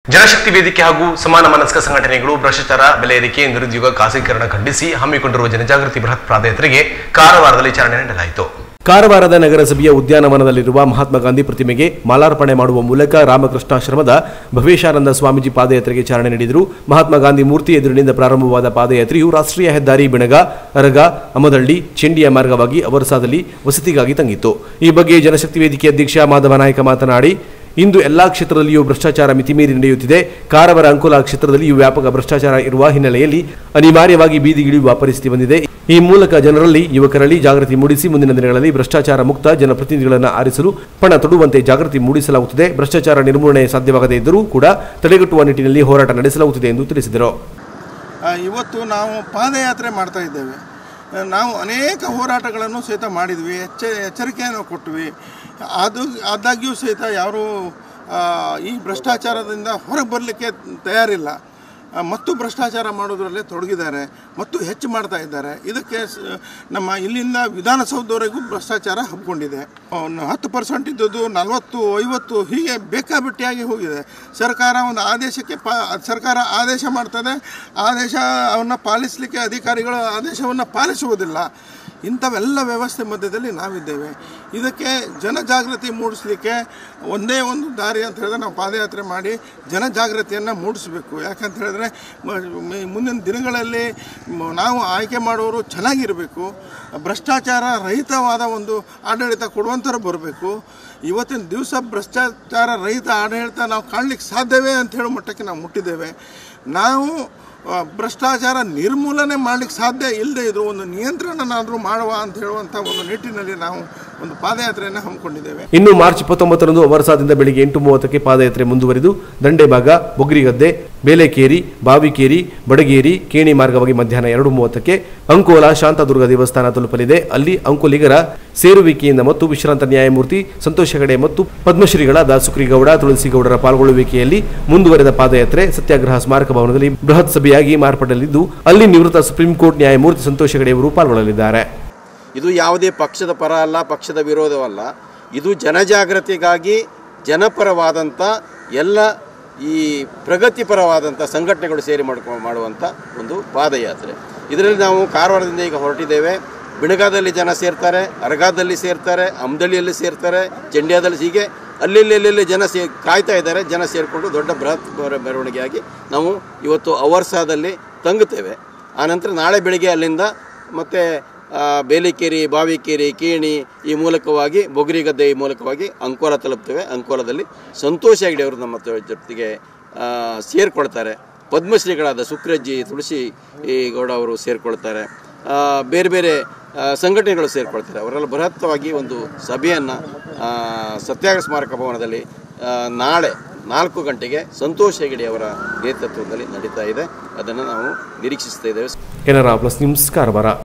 ಜನಶಕ್ತಿ ವೇದಿಕೆ ಹಾಗೂ ಸಮಾನ ಮನಸ್ಕ ಸಂಘಟನೆಗಳು ಭ್ರಷ್ಟಾಚಾರ ಬೆಲೆ ಏರಿಕೆ ನಿರುದ್ಯೋಗ ಖಾಸಗೀಕರಣ ಖಂಡಿಸಿ ಹಮ್ಮಿಕೊಂಡಿರುವ ಜನಜಾಗೃತಿ ಬೃಹತ್ ಪಾದಯಾತ್ರೆಗೆ ಕಾರವಾರದಲ್ಲಿ ಚಾಲನೆ ನೀಡಲಾಯಿತು ಕಾರವಾರದ ನಗರಸಭೆಯ ಉದ್ಯಾನವನದಲ್ಲಿರುವ ಮಹಾತ್ಮ ಗಾಂಧಿ ಪ್ರತಿಮೆಗೆ ಮಾಲಾರ್ಪಣೆ ಮಾಡುವ ಮೂಲಕ ರಾಮಕೃಷ್ಣಾಶ್ರಮದ ಭವೇಶಾನಂದ ಸ್ವಾಮೀಜಿ ಪಾದಯಾತ್ರೆಗೆ ಚಾಲನೆ ನೀಡಿದರು ಮಹಾತ್ಮ ಗಾಂಧಿ ಮೂರ್ತಿ ಎದುರಿನಿಂದ ಪ್ರಾರಂಭವಾದ ಪಾದಯಾತ್ರೆಯು ರಾಷ್ಟ್ರೀಯ ಹೆದ್ದಾರಿ ಬಿಣಗ ಅರಗ ಅಮದಳ್ಳಿ ಚೆಂಡಿಯ ಮಾರ್ಗವಾಗಿ ಅವರಸಾದಲ್ಲಿ ವಸತಿಗಾಗಿ ತಂಗಿತ್ತು ಈ ಬಗ್ಗೆ ಜನಶಕ್ತಿ ವೇದಿಕೆ ಅಧ್ಯಕ್ಷ ಮಾಧವ ನಾಯಕ ಮಾತನಾಡಿ ಇಂದು ಎಲ್ಲಾ ಕ್ಷೇತ್ರದಲ್ಲಿಯೂ ಭ್ರಷ್ಟಾಚಾರ ಮಿತಿಮೀರಿ ನಡೆಯುತ್ತಿದೆ ಕಾರವಾರ ಅಂಕೋಲ ಕ್ಷೇತ್ರದಲ್ಲಿಯೂ ವ್ಯಾಪಕ ಭ್ರಷ್ಟಾಚಾರ ಇರುವ ಹಿನ್ನೆಲೆಯಲ್ಲಿ ಅನಿವಾರ್ಯವಾಗಿ ಬೀದಿಗಿಳಿಯುವ ಪರಿಸ್ಥಿತಿ ಬಂದಿದೆ ಈ ಮೂಲಕ ಜನರಲ್ಲಿ ಯುವಕರಲ್ಲಿ ಜಾಗೃತಿ ಮೂಡಿಸಿ ಮುಂದಿನ ದಿನಗಳಲ್ಲಿ ಭ್ರಷ್ಟಾಚಾರ ಮುಕ್ತ ಜನಪ್ರತಿನಿಧಿಗಳನ್ನು ಆರಿಸಲು ಪಣ ತೊಡುವಂತೆ ಜಾಗೃತಿ ಮೂಡಿಸಲಾಗುತ್ತದೆ ಭ್ರಷ್ಟಾಚಾರ ನಿರ್ಮೂಲನೆ ಸಾಧ್ಯವಾಗದೇ ಇದ್ದರೂ ಕೂಡ ತಡೆಗಟ್ಟುವ ನಿಟ್ಟಿನಲ್ಲಿ ಹೋರಾಟ ನಡೆಸಲಾಗುತ್ತಿದೆ ಎಂದು ತಿಳಿಸಿದರು ಆ, ಇವತ್ತು ನಾವು ಪಾದಯಾತ್ರೆ ಮಾಡ್ತಾ ಇದ್ದೇವೆ ಆ, ನಾವು ಅನೇಕ ಹೋರಾಟಗಳನ್ನು ಸಹಿತ ಮಾಡಿದ್ವಿ ಎಚ್ಚ ಎಚ್ಚರಿಕೆಯನ್ನು ಕೊಟ್ವಿ ಅದು ಆದಾಗ್ಯೂ ಸಹಿತ ಯಾರೂ ಆ, ಈ ಭ್ರಷ್ಟಾಚಾರದಿಂದ ಹೊರಗೆ ಬರಲಿಕ್ಕೆ ತಯಾರಿಲ್ಲ ಆ, ಮತ್ತು ಭ್ರಷ್ಟಾಚಾರ ಮಾಡೋದ್ರಲ್ಲೇ ತೊಡಗಿದ್ದಾರೆ ಮತ್ತು ಹೆಚ್ಚು ಮಾಡ್ತಾ ಇದ್ದಾರೆ ಇದಕ್ಕೆ ಸ- ನಮ್ಮ ಇಲ್ಲಿಂದ ವಿಧಾನಸೌಧವರೆಗೂ ಭ್ರಷ್ಟಾಚಾರ ಹಬ್ಕೊಂಡಿದೆ ಒಂದು ಹತ್ತು ಪರ್ಸೆಂಟ್ ಇದ್ದದ್ದು ನಲವತ್ತು ಐವತ್ತು ಹೀಗೆ ಬೇಕಾಬಿಟ್ಟಿಯಾಗಿ ಹೋಗಿದೆ ಸರ್ಕಾರ ಒಂದು ಆದೇಶಕ್ಕೆ ಪಾ ಸರ್ಕಾರ ಆದೇಶ ಮಾಡ್ತದೆ ಆದೇಶ ಅವನ್ನು ಪಾಲಿಸಲಿಕ್ಕೆ ಅಧಿಕಾರಿಗಳು ಆದೇಶವನ್ನು ಪಾಲಿಸುವುದಿಲ್ಲ ಇಂಥವೆಲ್ಲ ವ್ಯವಸ್ಥೆ ಮಧ್ಯದಲ್ಲಿ ನಾವಿದ್ದೇವೆ ಇದಕ್ಕೆ ಜನಜಾಗೃತಿ ಮೂಡಿಸಲಿಕ್ಕೆ ಒಂದೇ ಒಂದು ದಾರಿ ಅಂತ ಹೇಳಿದ್ರೆ ನಾವು ಪಾದಯಾತ್ರೆ ಮಾಡಿ ಜನಜಾಗೃತಿಯನ್ನು ಮೂಡಿಸಬೇಕು ಯಾಕಂತ ಹೇಳಿದ್ರೆ ಮ- ಮ- ಮುಂದಿನ ದಿನಗಳಲ್ಲಿ ಮ- ನಾವು ಆಯ್ಕೆ ಮಾಡೋರು ಚೆನ್ನಾಗಿರಬೇಕು ಭ್ರಷ್ಟಾಚಾರ ರಹಿತವಾದ ಒಂದು ಆಡಳಿತ ಕೊಡುವಂಥವ್ರು ಬರಬೇಕು ಇವತ್ತಿನ ದಿವಸ ಭ್ರಷ್ಟಾಚಾರ ರಹಿತ ಆಡಳಿತ ನಾವು ಕಾಣಲಿಕ್ಕೆ ಸಾಧ್ಯವೇ ಅಂತ ಹೇಳೋ ಮಟ್ಟಕ್ಕೆ ನಾವು ಮುಟ್ಟಿದ್ದೇವೆ ನಾವು ಆ, ಭ್ರಷ್ಟಾಚಾರ ನಿರ್ಮೂಲನೆ ಮಾಡಲಿಕ್ಕೆ ಸಾಧ್ಯ ಇಲ್ಲದೆ ಇದ್ರು ಒಂದು ನಿಯಂತ್ರಣನಾದರೂ ಮಾಡುವ ಅಂತ ಹೇಳುವಂಥ ಒಂದು ನಿಟ್ಟಿನಲ್ಲಿ ನಾವು ಒಂದು ಪಾದಯಾತ್ರೆಯನ್ನು ಹಮ್ಮಿಕೊಂಡಿದ್ದೇವೆ ಇನ್ನು ಮಾರ್ಚ್ ಇಪ್ಪತ್ತೊಂಬತ್ತರಂದು ಅವರಸಾದಿಂದ ಬೆಳಿಗ್ಗೆ ಎಂಟು ಮೂವತ್ತಕ್ಕೆ ಪಾದಯಾತ್ರೆ ಮುಂದುವರಿದು ದಂಡೆಭಾಗ ಬೊಗ್ರಿಗದ್ದೆ ಬೇಲೆಕೇರಿ ಬಾವಿಕೇರಿ ಬಡಗೇರಿ ಕೇಣಿ ಮಾರ್ಗವಾಗಿ ಮಧ್ಯಾಹ್ನ ಎರಡು ಮೂವತ್ತಕ್ಕೆ ಅಂಕೋಲ ಶಾಂತದುರ್ಗ ದೇವಸ್ಥಾನ ತಲುಪಲಿದೆ ಅಲ್ಲಿ ಅಂಕೋಲಿಗರ ಸೇರುವಿಕೆಯಿಂದ ಮತ್ತು ವಿಶ್ರಾಂತ ನ್ಯಾಯಮೂರ್ತಿ ಸಂತೋಷ ಹೆಗಡೆ ಮತ್ತು ಪದ್ಮಶ್ರೀಗಳಾದ ಸುಕ್ರಿಗೌಡ ತುಳಸಿಗೌಡರ ಪಾಲ್ಗೊಳ್ಳುವಿಕೆಯಲ್ಲಿ ಮುಂದುವರೆದ ಪಾದಯಾತ್ರೆ ಸತ್ಯಾಗ್ರಹ ಸ್ಮಾರಕ ಭವನದಲ್ಲಿ ಬೃಹತ್ ಸಭೆಯಾಗಿ ಮಾರ್ಪಡಲಿದ್ದು ಅಲ್ಲಿ ನಿವೃತ್ತ ಸುಪ್ರೀಂ ಕೋರ್ಟ್ ನ್ಯಾಯಮೂರ್ತಿ ಸಂತೋಷ ಹೆಗಡೆಯವರು ಪಾಲ್ಗೊಳ್ಳಲಿದ್ದಾರೆ ಇದು ಯಾವುದೇ ಪಕ್ಷದ ಪರ ಅಲ್ಲ ಪಕ್ಷದ ವಿರೋಧವಲ್ಲ ಇದು ಜನಜಾಗೃತಿಗಾಗಿ ಜನಪರವಾದಂಥ ಎಲ್ಲ ಈ ಪ್ರಗತಿಪರವಾದಂಥ ಸಂಘಟನೆಗಳು ಸೇರಿ ಮಾಡ್ಕೊ ಮಾಡುವಂಥ ಒಂದು ಪಾದಯಾತ್ರೆ ಇದರಲ್ಲಿ ನಾವು ಕಾರವಾರದಿಂದ ಈಗ ಹೊರಟಿದ್ದೇವೆ ಬಿಣಗಾದಲ್ಲಿ ಜನ ಸೇರ್ತಾರೆ ಅರಗಾದಲ್ಲಿ ಸೇರ್ತಾರೆ ಅಮ್ದಳ್ಳಿಯಲ್ಲಿ ಸೇರ್ತಾರೆ ಚೆಂಡ್ಯಾದಲ್ಲಿ ಹೀಗೆ ಅಲ್ಲಿಲ್ಲಿ ಅಲ್ಲೆಲ್ಲಿ ಜನ ಸೇ ಕಾಯ್ತಾ ಇದ್ದಾರೆ ಜನ ಸೇರಿಕೊಂಡು ದೊಡ್ಡ ಬೃಹತ್ ಮೆರ- ಮೆರವಣಿಗೆಯಾಗಿ ನಾವು ಇವತ್ತು ಅವರ್ಸಾದಲ್ಲಿ ತಂಗುತ್ತೇವೆ ಆನಂತರ ನಾಳೆ ಬೆಳಿಗ್ಗೆ ಅಲ್ಲಿಂದ ಮತ್ತು ಬೇಲಿಕೇರಿ ಬಾವಿಕೇರಿ ಕೇಣಿ ಈ ಮೂಲಕವಾಗಿ ಬೊಗರಿಗದ್ದೆ ಈ ಮೂಲಕವಾಗಿ ಅಂಕೋಲ ತಲುಪ್ತೇವೆ ಅಂಕೋಲದಲ್ಲಿ ಸಂತೋಷ ಹೆಗ್ಡೆ ಅವರು ನಮ್ಮ ತ- ಜೊತೆಗೆ ಆ, ಸೇರಿಕೊಳ್ತಾರೆ ಪದ್ಮಶ್ರೀಗಳಾದ ಸುಕ್ರಜ್ಜಿ ತುಳಸಿ ಈ ಗೌಡ ಅವರು ಸೇರಿಕೊಳ್ತಾರೆ ಆ, ಬೇರೆ ಬೇರೆ ಆ, ಸಂಘಟನೆಗಳು ಸೇರಿಕೊಳ್ತಾರೆ ಅವರೆಲ್ಲ ಬೃಹತ್ತವಾಗಿ ಒಂದು ಸಭೆಯನ್ನು ಸತ್ಯಾಗ್ರಹ ಸ್ಮಾರಕ ಭವನದಲ್ಲಿ ಆ, ನಾಳೆ ನಾಲ್ಕು ಗಂಟೆಗೆ ಸಂತೋಷ್ ಹೆಗಡೆ ಅವರ ನೇತೃತ್ವದಲ್ಲಿ ನಡೀತಾ ಇದೆ ಅದನ್ನು ನಾವು ನಿರೀಕ್ಷಿಸ್ತಾ ಇದ್ದೇವೆ ಕೆನರಾ ಪ್ಲಸ್ ನ್ಯೂಸ್ ಕಾರವಾರ